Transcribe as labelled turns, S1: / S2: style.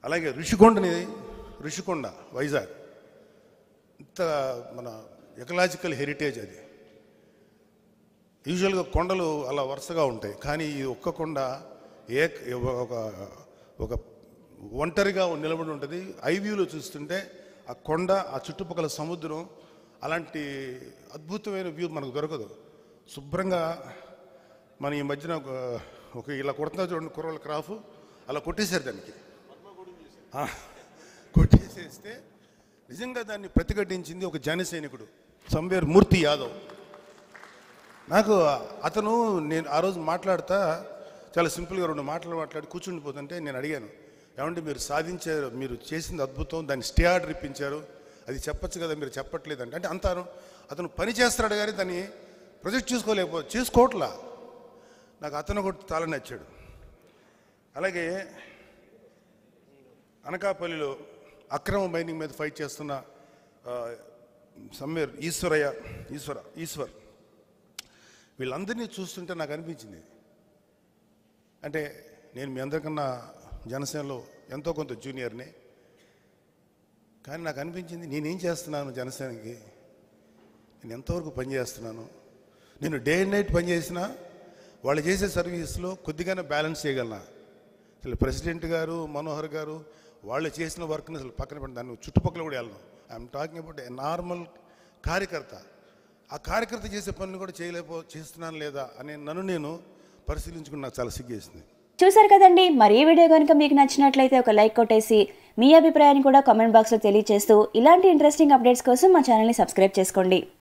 S1: అలాగే ఋషికొండని ఋషికొండ వైజాగ్ ఇంత మన ఎకలాజికల్ హెరిటేజ్ అది యూజువల్గా కొండలు అలా వరుసగా ఉంటాయి కానీ ఈ ఒక్క కొండ ఏ ఒక ఒక ఒంటరిగా నిలబడి ఉంటుంది ఐ వ్యూలో చూస్తుంటే ఆ కొండ ఆ చుట్టుపక్కల సముద్రం అలాంటి అద్భుతమైన వ్యూ మనకు దొరకదు శుభ్రంగా మన ఈ మధ్యన ఒక ఒక ఇలా కొడుతున్నా చూడండి కుర్రల క్రాఫ్ అలా కొట్టేశారు దానికి ఆ, కొట్టేసేస్తే నిజంగా దాన్ని ప్రతిఘటించింది ఒక జన సైనికుడు సంవేర్ మూర్తి యాదవ్ నాకు అతను నేను ఆ రోజు మాట్లాడుతా చాలా సింపుల్గా రెండు మాటలు మాట్లాడి కూర్చుండిపోతుంటే నేను అడిగాను ఏమంటే మీరు సాధించారు మీరు చేసింది అద్భుతం దాన్ని స్టే ఆర్డర్ ఇప్పించారు అది చెప్పొచ్చు కదా మీరు చెప్పట్లేదంటే అంటే అంటారు అతను పని చేస్తాడు కానీ దాన్ని ప్రొజెక్ట్ చేసుకోలేకపో చేసుకోవట్లా నాకు అతను కూడా చాలా నచ్చాడు అలాగే అనకాపల్లిలో అక్రమ మైనింగ్ మీద ఫైట్ చేస్తున్న ఆ, సమ్మేర్ ఈశ్వరయ్య ఈశ్వర ఈశ్వర్ వీళ్ళందరినీ చూస్తుంటే నాకు అనిపించింది అంటే నేను మీ అందరికన్నా జనసేనలో ఎంతో కొంత జూనియర్ని కానీ నాకు అనిపించింది నేనేం చేస్తున్నాను జనసేనకి నేను ఎంతవరకు పని చేస్తున్నాను నేను డే అండ్ నైట్ పని చేసినా వాళ్ళు చేసే సర్వీస్లో కొద్దిగానే బ్యాలెన్స్ చేయగలనా అసలు ప్రెసిడెంట్ గారు మనోహర్ గారు వాళ్ళు చేసిన వర్క్ని అసలు పక్కన పెట్టి దాన్ని చుట్టుపక్కల కూడా వెళ్ళను I'm talking about a normal కార్యకర్త ఆ కార్యకర్త చేసే పనులు కూడా చేయలేపో చేస్తున్నాను లేదా అనే నన్ను నేను పరిశీలించుకుని నాకు చాలా సిగ్గేసింది
S2: చూసారు కదండి మరి ఈ వీడియో కనుక మీకు నచ్చినట్లయితే ఒక లైక్ కొట్టేసి మీ అభిప్రాయాన్ని కూడా కామెంట్ బాక్స్లో తెలియజేస్తూ ఇలాంటి ఇంట్రెస్టింగ్ అప్డేట్స్ కోసం మా ఛానల్ని సబ్స్క్రైబ్ చేసుకోండి